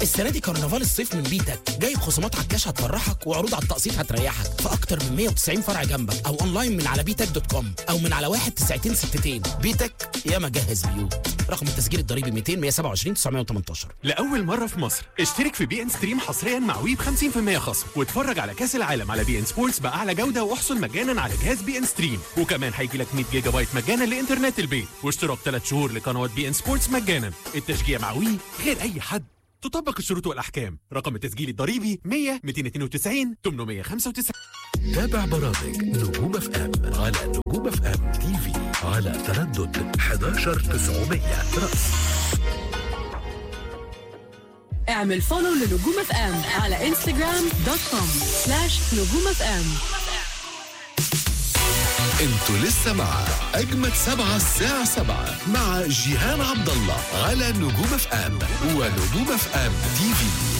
السنه دي كرنفال الصيف من بيتك جايب خصومات على الكاش هتفرحك وعروض على التقسيط هتريحك في اكتر من 190 فرع جنبك او اونلاين من على بيتك دوت كوم او من على واحد تسعتين ستتين بيتك يا مجهز بيوت رقم التسجيل الضريبي 200 127 918 لأول مرة في مصر اشترك في بي ان ستريم حصريا مع وي ب 50% خصم واتفرج على كأس العالم على بي ان سبورتس بأعلى جودة واحصل مجانا على جهاز بي ان ستريم وكمان هيجي لك 100 جيجا بايت مجانا لإنترنت البيت واشتراك 3 شهور لقنوات بي ان سبورتس مجانا التشجيع مع وي غير أي حد تطبق الشروط والأحكام رقم التسجيل الضريبي 100 292 895 تابع برامج نجوم اف ام على نجوم اف ام تي في على تردد 11900 رأس اعمل فولو لنجوم اف ام على انستغرام دوت كوم سلاش نجوم اف ام انتوا لسه مع اجمد سبعة الساعة سبعة مع جيهان عبد الله على نجوم اف ام ونجوم اف ام تي في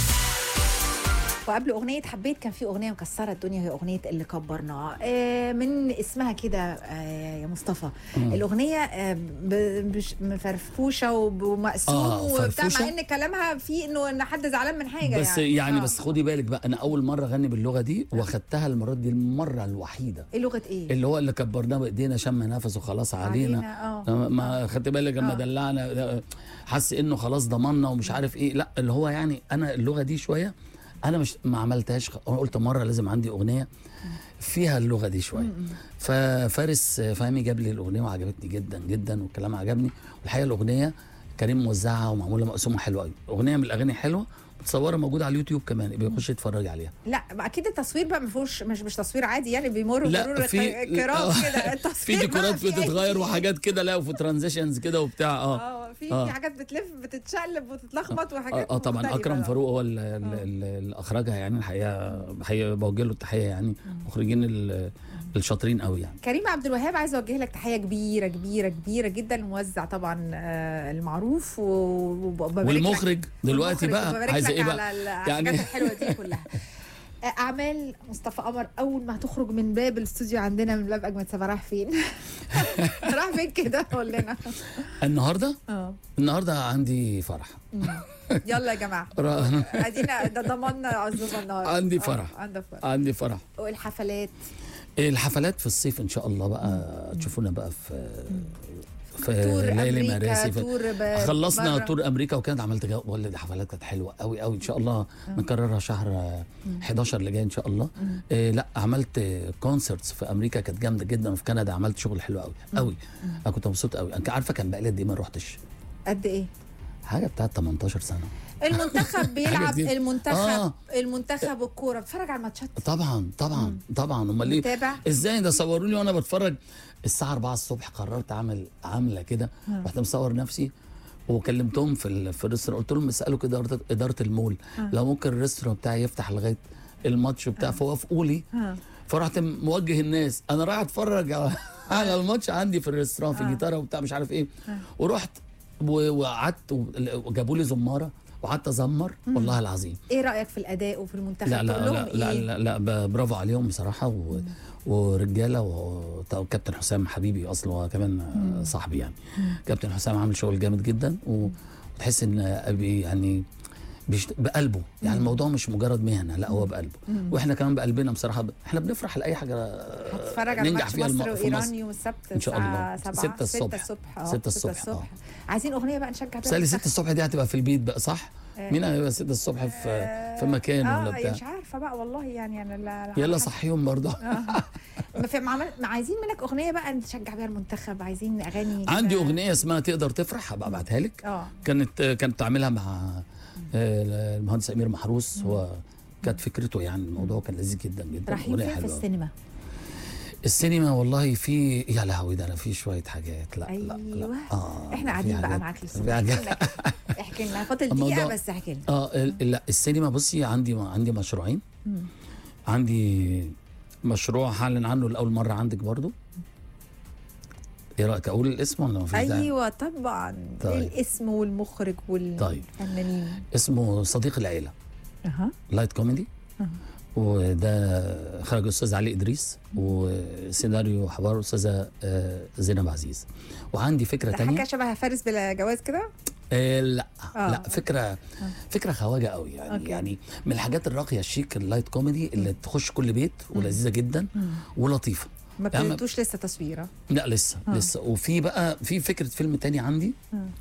وقبل اغنيه حبيت كان في اغنيه مكسره الدنيا هي اغنيه اللي كبرناها آه، من اسمها كده آه، يا مصطفى الاغنيه آه، ب- مش مفرفوشه وب- ومقسوم آه، وبتاع فرفوشة؟ مع ان كلامها فيه انه ان حد زعلان من حاجه بس يعني يعني آه. بس خدي بالك بقى انا اول مره اغني باللغه دي واخدتها المره دي المره الوحيده ايه لغه ايه؟ اللي هو اللي كبرناه بايدينا شم نفسه خلاص علينا, علينا، آه. ما خدت بالك لما آه. دلعنا حس انه خلاص ضمنا ومش عارف ايه لا اللي هو يعني انا اللغه دي شويه انا مش ما عملتهاش انا قلت مره لازم عندي اغنيه فيها اللغه دي شويه ففارس فهمي جاب لي الاغنيه وعجبتني جدا جدا والكلام عجبني والحقيقه الاغنيه كريم موزعها ومعموله مقسومه حلوه قوي اغنيه من الاغاني حلوه متصوره موجوده على اليوتيوب كمان يبقى يخش يتفرج عليها لا اكيد التصوير بقى ما فيهوش مش مش تصوير عادي يعني بيمر مرور في كرام آه، كده في التصوير ديكورات بقى فيه بتتغير إيه؟ وحاجات كده لا وفي ترانزيشنز كده وبتاع اه اه في آه. في حاجات بتلف بتتشقلب وتتلخبط وحاجات اه, آه طبعا مختلفة اكرم بقى. فاروق هو ال- ال- ال- اللي اخرجها يعني الحقيقه بحقيقة بوجه له التحيه يعني مخرجين ال- الشاطرين قوي يعني كريم عبد الوهاب عايز اوجه لك تحيه كبيره كبيره كبيره جدا الموزع طبعا آه، المعروف و- وببارك لك- والمخرج دلوقتي والمخرج، بقى وببارك عايزه لك ايه بقى على الحاجات يعني الحلوه دي كلها آه، اعمال مصطفى قمر اول ما هتخرج من باب الاستوديو عندنا من باب اجمد سبا رايح فين رايح فين كده قول لنا النهارده اه النهارده عندي فرح يلا يا جماعه را- ادينا ده ضمننا عزومه النهارده عندي آه، فرح. عندك فرح عندي فرح والحفلات الحفلات في الصيف ان شاء الله بقى تشوفونا بقى في في تور ليالي امريكا مراسي في تور ب- خلصنا برا. تور امريكا وكانت عملت جو ولا دي حفلات كانت حلوه قوي قوي ان شاء الله نكررها شهر آه، 11 اللي جاي ان شاء الله إيه لا عملت كونسرتس في امريكا كانت جامده جدا وفي كندا عملت شغل حلو قوي قوي انا كنت مبسوط قوي انا عارفه كان بقالي قد ايه ما رحتش قد ايه حاجه بتاعت 18 سنه المنتخب بيلعب دي. المنتخب آه. المنتخب الكوره بتفرج على الماتشات طبعا طبعا طبعا امال ليه متابع؟ ازاي ده صوروني وانا بتفرج الساعه 4 الصبح قررت اعمل عامله كده رحت مصور نفسي وكلمتهم في ال- في الريستوران قلت لهم اسالوا كده اداره اداره المول لو ممكن الريستوران بتاعي يفتح لغايه الماتش بتاع فوافقوا لي ها. فرحت موجه الناس انا رايح اتفرج على- على الماتش عندي في الريستوران في آه. جيتاره وبتاع مش عارف ايه ورحت و- وقعدت و- وجابوا لي زماره وقعدت ازمر والله العظيم ايه رايك في الاداء وفي المنتخب لا لا تقول لهم لا لا, إيه؟ لا, لا ب- برافو عليهم بصراحه و ورجاله و- وكابتن حسام حبيبي اصلا هو كمان آه، صاحبي يعني كابتن حسام عامل شغل جامد جدا و- وتحس ان أبي يعني بيشت... بقلبه يعني الموضوع مش مجرد مهنه لا هو بقلبه واحنا كمان بقلبنا بصراحه ب... احنا بنفرح لاي حاجه هتتفرج على ننجح ماتش فيها مصر الم... في وايران مصر يوم السبت إن شاء الله. الساعة ستة 7 الصبح. 6 الصبح اه 6 الصبح، آه. عايزين اغنيه بقى نشجع بيها بس لي 6 الصبح دي هتبقى في البيت بقى صح؟ مين هيبقى 6 الصبح في في مكان ولا اه بتاع مش عارفه بقى والله يعني انا لا لا يلا عارفة. صحيهم برضه ما في معمل... ما عايزين منك اغنيه بقى نشجع بيها المنتخب عايزين اغاني عندي كده. اغنيه اسمها تقدر تفرح هبقى ابعتها لك اه كانت كانت عاملها مع آه، المهندس امير محروس هو كانت فكرته يعني الموضوع كان لذيذ جدا جدا رايحين أغنية فين في حلوة. السينما السينما والله في يا لهوي ده انا في شويه حاجات لا لا لا ايوه اه احنا في قاعدين بقى حاجات- معاك في للصبح حاجات احكي لنا فاضل الموضوع- دقيقه بس احكي لنا اه ال- لا السينما بصي عندي عندي مشروعين عندي مشروع هعلن عنه لاول مره عندك برضو ايه رايك اقول الاسم ولا مفيش داعي؟ ايوه طبعا طيب. الاسم والمخرج طيب. والفنانين اسمه صديق العيله اها لايت كوميدي وده خرج استاذ علي ادريس وسيناريو حوار استاذه آه، زينب عزيز وعندي فكره ده تانية حاجه شبه فارس بلا جواز كده آه لا آه. آه. لا فكره فكره خواجه قوي يعني أوكي. أوكي. يعني من الحاجات الراقيه الشيك اللايت كوميدي اللي تخش كل بيت ولذيذه جدا ولطيفه ما يعني- ابتديتوش لسه تصويره لا لسه آه. آه. لسه وفي بقى في فكره فيلم تاني عندي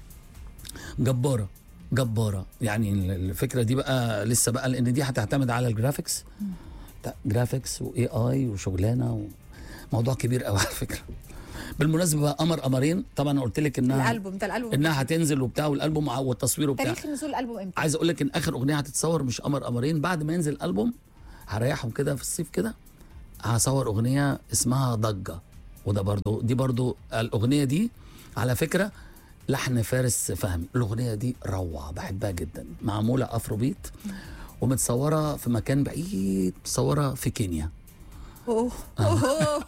جباره جباره يعني ال- الفكره دي بقى لسه بقى لان دي هتعتمد على الجرافيكس تا- جرافيكس واي اي وشغلانه موضوع كبير قوي على فكره بالمناسبه بقى قمر قمرين طبعا انا قلت لك انها الالبوم ده الالبوم انها هتنزل وبتاع والالبوم مع- والتصوير وبتاع تاريخ نزول الالبوم امتى؟ عايز اقول لك ان اخر اغنيه هتتصور مش قمر قمرين بعد ما ينزل الالبوم هريحهم كده في الصيف كده هصور اغنيه اسمها ضجه وده برضو دي برضو الاغنيه دي على فكره لحن فارس فهمي الاغنيه دي روعه بحبها جدا معموله افرو بيت ومتصوره في مكان بعيد متصوره في كينيا أوه. أوه.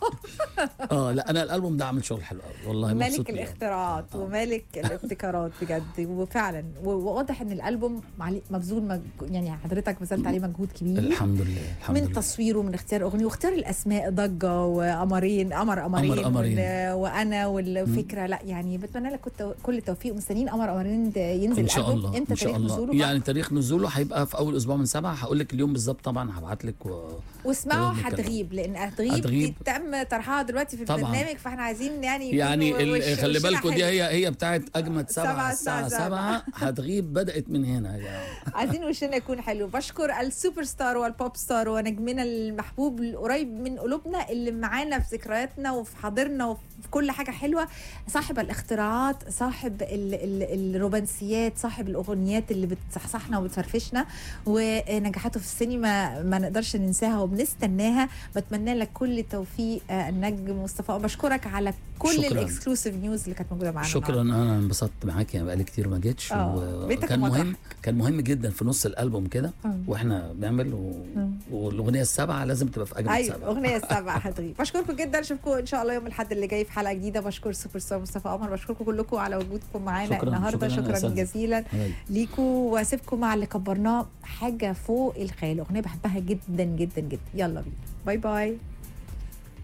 اه لا انا الالبوم ده عامل شغل حلو قوي والله مبسوط ملك بيه. الاختراعات وملك الابتكارات بجد وفعلا و- وواضح ان الالبوم معلي- مبذول مج... يعني حضرتك بذلت عليه مجهود كبير الحمد لله الحمد من لله تصويره من اختيار اغنيه واختيار الاسماء ضجه وقمرين قمر قمرين قمر قمرين. وال- وانا والفكره لا يعني بتمنى لك كت- كل التوفيق ومستنيين قمر قمرين ده ينزل ان شاء الألبوم. الله امتى ان شاء تاريخ الله نزوله بقى؟ يعني تاريخ نزوله هيبقى في اول اسبوع من سبعه هقول لك اليوم بالظبط طبعا هبعت لك و... واسمعوا نتكلم. هتغيب لان هتغيب, دي هتغيب. تم طرحها دلوقتي في طبعاً. البرنامج فاحنا عايزين يعني يعني يكونوا ال- وش- خلي وشنا بالكم دي حلو. هي هي بتاعت اجمد سبعة سبعة الساعة الساعه سبعة. سبعة هتغيب بدات من هنا يا جماعه عايزين وشنا يكون حلو بشكر السوبر ستار والبوب ستار ونجمنا المحبوب القريب من قلوبنا اللي معانا في ذكرياتنا وفي حاضرنا وفي كل حاجه حلوه صاحب الاختراعات صاحب ال ال الرومانسيات صاحب الاغنيات اللي بتصحصحنا وبتفرفشنا ونجاحاته في السينما ما نقدرش ننساها وبنستناها بتمنى لك كل التوفيق آه، النجم مصطفى بشكرك على كل شكراً. الاكسكلوسيف نيوز اللي كانت موجوده معانا شكرا انا انبسطت معاك يعني بقالي كتير ما جيتش آه، بيتك وكان ومطرحك. مهم كان مهم جدا في نص الالبوم كده آه. واحنا بنعمل و... والاغنيه السبعه لازم تبقى في اجمد ايوه سبعه اغنيه السبعه هتغيب بشكركم جدا اشوفكم ان شاء الله يوم الاحد اللي جاي في حلقه جديده بشكر سوبر ستار مصطفى قمر بشكركم كلكم على وجودكم معانا شكراً، النهارده شكراً شكرا, يا أستاذ. جزيلا حبايبي. ليكم واسيبكم مع اللي كبرناه حاجه فوق الخيال اغنيه بحبها جدا جدا جدا يلا بينا باي باي